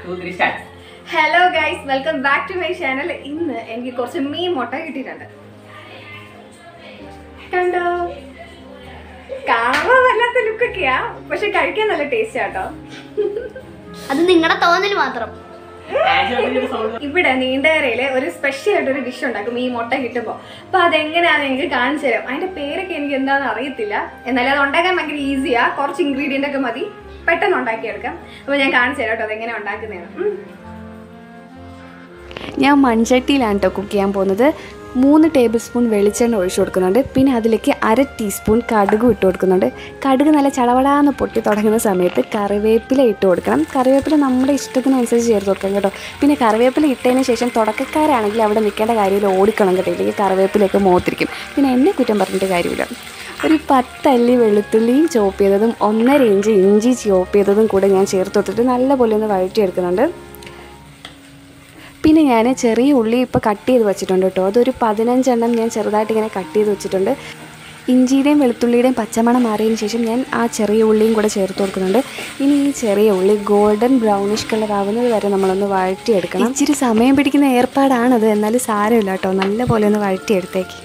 To three start hello guys welcome back to my channel ഇന്ന് എനിക്ക് കുറച്ച് മീൻ മുട്ട കിട്ടിയിട്ടുണ്ട് കണ്ടോ കാണാൻ വല്ലാത്ത ലുക്കൊക്കെയാ പക്ഷെ കഴിക്കാൻ നല്ല ടേസ്റ്റ് ആട്ടോ അത് നിങ്ങളുടെ തോന്നൽ മാത്രം സൗണ്ട് ഇവിടെ നീണ്ടകരയിലെ ഒരു സ്പെഷ്യൽ ആയിട്ടൊരു ഡിഷ് ഉണ്ടാക്കും ഈ മുട്ട കിട്ടുമ്പോൾ അപ്പോൾ അതെങ്ങനെയാണെന്ന് എനിക്ക് കാണിച്ചു തരാം അതിന്റെ പേരൊക്കെ എനിക്ക് എന്താണെന്ന് അറിയത്തില്ല എന്നാലും അത് ഉണ്ടാക്കാൻ ഭയങ്കര ഈസിയാ കുറച്ച് ഇൻഗ്രീഡിയൻ്റ് ഒക്കെ മതി പെട്ടെന്ന് ഉണ്ടാക്കിയെടുക്കാം അപ്പോൾ ഞാൻ കാണിച്ചു തരാം കേട്ടോ അതെങ്ങനെ ഉണ്ടാക്കുന്നതാണ് ഞാൻ മൺചട്ടിയിലാണ് കേട്ടോ കുക്ക് ചെയ്യാൻ പോകുന്നത് മൂന്ന് ടേബിൾ സ്പൂൺ വെളിച്ചെണ്ണ ഒഴിച്ചു കൊടുക്കുന്നുണ്ട് പിന്നെ അതിലേക്ക് അര ടീസ്പൂൺ കടുക് ഇട്ട് കൊടുക്കുന്നുണ്ട് കടുക് നല്ല ചളവടാന്ന് പൊട്ടി തുടങ്ങുന്ന സമയത്ത് കറിവേപ്പില ഇട്ട് കൊടുക്കണം കറിവേപ്പില നമ്മുടെ ഇഷ്ടത്തിനനുസരിച്ച് ചേർത്ത് കൊടുക്കണം കേട്ടോ പിന്നെ കറിവേപ്പില ഇട്ടതിന് ശേഷം തുടക്കക്കാരാണെങ്കിൽ അവിടെ നിൽക്കേണ്ട കാര്യമില്ല ഓടിക്കണം കേട്ടോ ഇല്ലെങ്കിൽ കറിവേപ്പിലയൊക്കെ മോത്തിരിക്കും പിന്നെ എന്നെ കുറ്റം പറഞ്ഞിട്ട് കാര്യമില്ല ഒരു പത്തല്ലി വെളുത്തുള്ളിയും ചോപ്പ് ചെയ്തതും ഒന്നര ഇഞ്ച് ഇഞ്ചി ചോപ്പ് ചെയ്തതും കൂടെ ഞാൻ ചേർത്ത് കൊടുത്തിട്ട് നല്ലപോലെ ഒന്ന് വഴറ്റിയെടുക്കുന്നുണ്ട് പിന്നെ ഞാൻ ചെറിയ ഉള്ളി ഇപ്പോൾ കട്ട് ചെയ്ത് വെച്ചിട്ടുണ്ട് കേട്ടോ അതൊരു പതിനഞ്ചെണ്ണം ഞാൻ ചെറുതായിട്ട് ഇങ്ങനെ കട്ട് ചെയ്ത് വെച്ചിട്ടുണ്ട് ഇഞ്ചിയുടെയും വെളുത്തുള്ളിയുടെയും പച്ചമണം മാറിയതിന് ശേഷം ഞാൻ ആ ചെറിയ ഉള്ളിയും കൂടെ ചേർത്ത് കൊടുക്കുന്നുണ്ട് ഇനി ഈ ചെറിയ ഉള്ളി ഗോൾഡൻ ബ്രൗണിഷ് കളർ ആവുന്നത് വരെ നമ്മളൊന്ന് വഴറ്റിയെടുക്കണം ഇച്ചിരി സമയം പിടിക്കുന്ന ഏർപ്പാടാണത് എന്നാലും സാരമില്ല കേട്ടോ നല്ല പോലെ ഒന്ന് വഴറ്റിയെടുത്തേക്ക്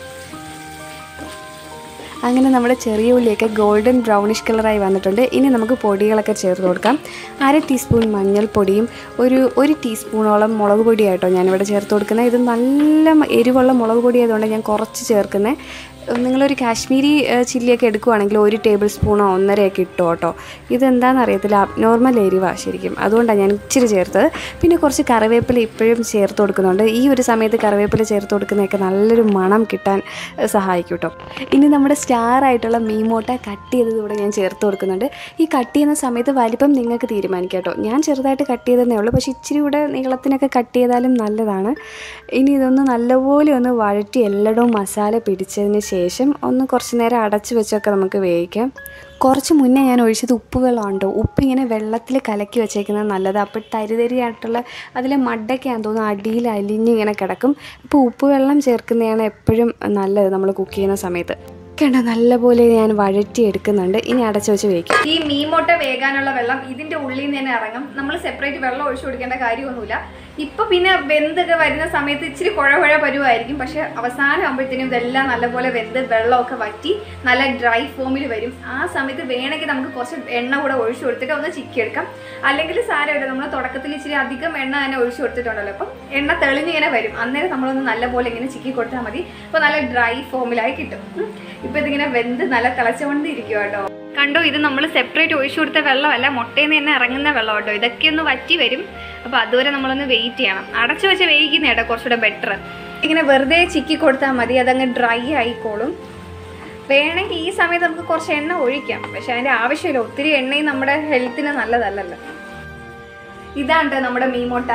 അങ്ങനെ നമ്മുടെ ചെറിയ ഉള്ളിയൊക്കെ ഗോൾഡൻ ബ്രൗണിഷ് കളറായി വന്നിട്ടുണ്ട് ഇനി നമുക്ക് പൊടികളൊക്കെ ചേർത്ത് കൊടുക്കാം അര ടീസ്പൂൺ മഞ്ഞൾപ്പൊടിയും ഒരു ഒരു ടീസ്പൂണോളം മുളക് പൊടിയായിട്ടോ ഞാനിവിടെ ചേർത്ത് കൊടുക്കുന്നത് ഇത് നല്ല മ- എരിവുള്ള മുളക് പൊടി ആയതുകൊണ്ട് ഞാൻ കുറച്ച് ചേർക്കുന്നത് നിങ്ങളൊരു കാശ്മീരി ഏഹ്, ചില്ലിയൊക്കെ എടുക്കുവാണെങ്കിൽ ഒരു ടേബിൾ സ്പൂണോ ഒന്നരയൊക്കെ ഇട്ടോ കേട്ടോ ഇതെന്താണെന്ന് അറിയത്തില്ല അബ്നോർമൽ എരിവാ ശരിക്കും അതുകൊണ്ടാണ് ഞാൻ ഇച്ചിരി ചേർത്തത് പിന്നെ കുറച്ച് കറിവേപ്പില ഇപ്പോഴും ചേർത്ത് കൊടുക്കുന്നുണ്ട് ഈ ഒരു സമയത്ത് കറിവേപ്പില ചേർത്ത് കൊടുക്കുന്നതൊക്കെ നല്ലൊരു മണം കിട്ടാൻ ഏഹ്, സഹായിക്കും കേട്ടോ ഇനി നമ്മുടെ സ്റ്റാർ ആയിട്ടുള്ള മീമോട്ട കട്ട് ചെയ്തത് ഇവിടെ ഞാൻ ചേർത്ത് കൊടുക്കുന്നുണ്ട് ഈ കട്ട് ചെയ്യുന്ന സമയത്ത് വലിപ്പം നിങ്ങൾക്ക് തീരുമാനിക്കാം കേട്ടോ ഞാൻ ചെറുതായിട്ട് കട്ട് ചെയ്തതേ ഉള്ളൂ പക്ഷേ ഇച്ചിരി കൂടെ നീളത്തിനൊക്കെ കട്ട് ചെയ്താലും നല്ലതാണ് ഇനി ഇതൊന്ന് നല്ലപോലെ ഒന്ന് വഴറ്റി എല്ലായിടവും മസാല പിടിച്ചതിന് ശേഷം ഒന്ന് കുറച്ച് നേരം അടച്ച് വെച്ചൊക്കെ നമുക്ക് വേവിക്കാം കുറച്ച് മുന്നേ ഞാൻ ഒഴിച്ചത് ഉപ്പ് വെള്ളമുണ്ടോ ഉപ്പ് ഇങ്ങനെ വെള്ളത്തിൽ കലക്കി വെച്ചേക്കുന്നത് നല്ലത് അപ്പോൾ തരിതരിയായിട്ടുള്ള അതിലെ മഡൊക്കെയാണെന്ന് തോന്നുന്നു അടിയിൽ അലിഞ്ഞ് ഇങ്ങനെ കിടക്കും അപ്പോൾ ഉപ്പ് വെള്ളം ചേർക്കുന്നതാണ് എപ്പോഴും നല്ലത് നമ്മൾ കുക്ക് ചെയ്യുന്ന സമയത്ത് കണ്ടോ നല്ലപോലെ ഞാൻ വഴറ്റി എടുക്കുന്നുണ്ട് ഇനി അടച്ചു വെച്ച് വേവിക്കാം ഈ മീൻമുട്ട വേകാനുള്ള വെള്ളം ഇതിന്റെ ഉള്ളിൽ നിന്ന് തന്നെ ഇറങ്ങും നമ്മൾ സെപ്പറേറ്റ് വെള്ളം ഒഴിച്ചു കൊടുക്കേണ്ട കാര്യമൊന്നുമില്ല ഇപ്പൊ പിന്നെ വെന്തൊക്കെ വരുന്ന സമയത്ത് ഇച്ചിരി കുഴ കുഴ പരുവായിരിക്കും പക്ഷെ അവസാനം ആകുമ്പോഴത്തേനും ഇതെല്ലാം നല്ലപോലെ വെന്ത് വെള്ളമൊക്കെ വറ്റി നല്ല ഡ്രൈ ഫോമിൽ വരും ആ സമയത്ത് വേണമെങ്കിൽ നമുക്ക് കുറച്ച് എണ്ണ കൂടെ ഒഴിച്ചു കൊടുത്തിട്ട് ഒന്ന് ചിക്കിയെടുക്കാം അല്ലെങ്കിൽ സാരമില്ല നമ്മൾ തുടക്കത്തിൽ ഇച്ചിരി അധികം എണ്ണ തന്നെ ഒഴിച്ചു കൊടുത്തിട്ടുണ്ടല്ലോ അപ്പം എണ്ണ തെളിഞ്ഞിങ്ങനെ വരും അന്നേരം നമ്മളൊന്ന് നല്ലപോലെ ഇങ്ങനെ ചിക്കി കൊടുത്താൽ മതി അപ്പോൾ നല്ല ഡ്രൈ ഫോമിലായി കിട്ടും ഉം. ഇപ്പൊ ഇതിങ്ങനെ വെന്ത് നല്ല തിളച്ചുകൊണ്ടിരിക്കുക കേട്ടോ കണ്ടോ ഇത് നമ്മൾ സെപ്പറേറ്റ് ഒഴിച്ചു കൊടുത്ത വെള്ളമല്ല മുട്ടയിൽ നിന്ന് തന്നെ ഇറങ്ങുന്ന വെള്ളം കേട്ടോ ഇതൊക്കെ ഒന്ന് വറ്റി വരും അപ്പോൾ അതുവരെ നമ്മളൊന്ന് വെയിറ്റ് ചെയ്യണം അടച്ചു വെച്ച് വേവിക്കുന്ന കേട്ടോ കുറച്ചുകൂടെ ബെറ്റർ ഇങ്ങനെ വെറുതെ ചിക്കി കൊടുത്താൽ മതി അതങ്ങ് ഡ്രൈ ആയിക്കോളും വേണമെങ്കിൽ ഈ സമയത്ത് നമുക്ക് കുറച്ച് എണ്ണ ഒഴിക്കാം പക്ഷെ അതിൻ്റെ ആവശ്യമില്ല ഒത്തിരി എണ്ണയും നമ്മുടെ ഹെൽത്തിന് നല്ലതല്ലല്ലോ ഇതാണ് ട്ടോ നമ്മുടെ മീമോട്ട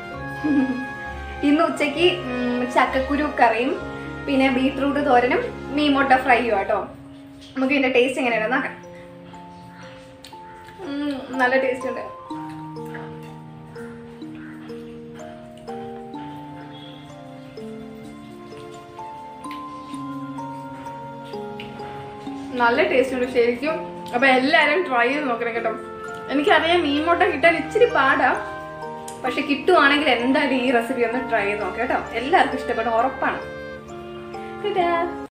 ഇന്ന് ഉച്ചയ്ക്ക് ഉം, ചക്കക്കുരു കറിയും പിന്നെ ബീട്രൂട്ട് തോരനും മീമോട്ട ഫ്രൈയും കേട്ടോ നമുക്ക് ഇതിന്റെ ടേസ്റ്റ് എങ്ങനെയാണ് നോക്കാം ഉം, നല്ല ടേസ്റ്റ് ഉണ്ട് നല്ല ടേസ്റ്റ് ഉണ്ട് ശരിക്കും അപ്പൊ എല്ലാരും ട്രൈ ചെയ്ത് നോക്കണം കേട്ടോ എനിക്കറിയാം മീൻ മുട്ട കിട്ടാൻ ഇച്ചിരി പാടാ പക്ഷെ കിട്ടുവാണെങ്കിൽ എന്തായാലും ഈ റെസിപ്പി ഒന്ന് ട്രൈ ചെയ്ത് നോക്കാം കേട്ടോ എല്ലാവർക്കും ഇഷ്ടപ്പെടും ഉറപ്പാണ്